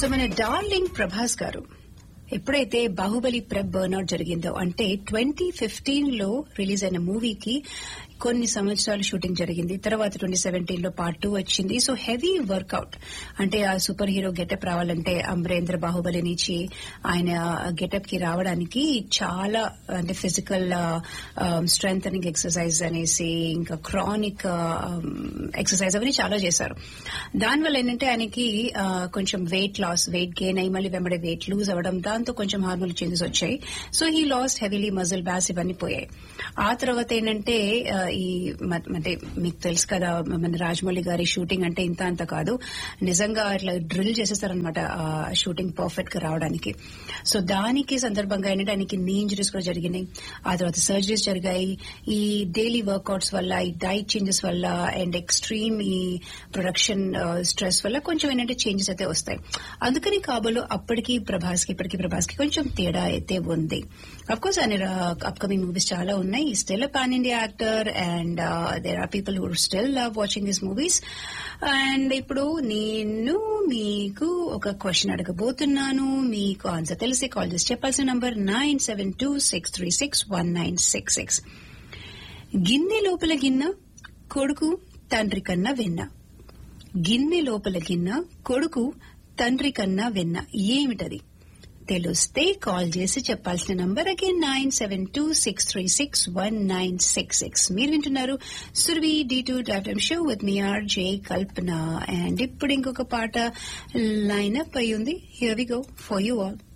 so మన darling Prabhas గారు ఎప్పుడైతే బాహుబలి ప్రెప్ బర్న్అవుట్ జరిగిందో అంటే ట్వంటీ ఫిఫ్టీన్ లో రిలీజ్ అయిన మూవీకి కొన్ని సంవత్సరాలు షూటింగ్ జరిగింది తర్వాత ట్వంటీ సెవెంటీన్ లో పార్ట్ టూ వచ్చింది సో హెవీ వర్కౌట్ అంటే ఆ సూపర్ హీరో గెటప్ రావాలంటే అమరేంద్ర బాహుబలి నుంచి ఆయన గెటప్ కి రావడానికి చాలా అంటే ఫిజికల్ స్ట్రెంగ్ ఎక్సర్సైజ్ అనేసి ఇంకా క్రానిక్ ఎక్సర్సైజ్ అవన్నీ చాలా చేశారు దానివల్ల ఏంటంటే ఆయనకి ఆ, కొంచెం వెయిట్ లాస్ వెయిట్ గెయిన్ అయ్యి మళ్ళీ వెంబడే వెయిట్ లూజ్ అవ్వడం దాంతో కొంచెం హార్మోన్ చేంజెస్ వచ్చాయి so he lost heavily muscle mass ఇవన్నీ పోయాయి ఆ తర్వాత ఏంటంటే ఆ, ఈ మ- అంటే మీకు తెలుసు కదా మన రాజమౌళి గారి షూటింగ్ అంటే ఇంత అంత కాదు నిజంగా ఇట్లా డ్రిల్ చేసేస్తారనమాట ఆ షూటింగ్ పర్ఫెక్ట్ గా రావడానికి సో దానికి సందర్భంగా ఏంటంటే ఆయనకి నీ ఇంజరీస్ కూడా జరిగినాయి ఆ తర్వాత సర్జరీస్ జరిగాయి ఈ డైలీ వర్కౌట్స్ వల్ల ఈ డైట్ చేంజెస్ వల్ల అండ్ ఎక్స్ట్రీమ్ ఈ ప్రొడక్షన్ స్ట్రెస్ వల్ల కొంచెం ఏంటంటే చేంజెస్ అయితే వస్తాయి అందుకని కాబోలు అప్పటికి ప్రభాస్ కి ఇప్పటికి ప్రభాస్ కి కొంచెం తేడా అయితే ఉంది అఫ్ కోర్స్ ఆయన అప్కమింగ్ మూవీస్ చాలా ఉన్నాయి still pan India actor and there are people who still love watching this movies and ఇప్పుడు నేను మీకు ఒక క్వశ్చన్ అడగబోతున్నాను మీకు ఆన్సర్ తెలిసి కాల్ చేసి చెప్పాల్సిన number nine seven two six three six one nine six six గిన్నె లోపల గిన్నె కొడుకు తండ్రి కన్నా వెన్న గిన్నె లోపల గిన్నె కొడుకు తండ్రి కన్నా వెన్న ఏమిటది తెలిస్తే కాల్ చేసి చెప్పాల్సిన number again nine seven two six three six one nine six six మీరు వింటున్నారు సుర్వి డి టూ డాటమ్ షో విత్ మీ ఆర్ జే కల్పన అండ్ ఇప్పుడు ఇంకొక పాట లైన్ అప్ అయి ఉంది here we go for you all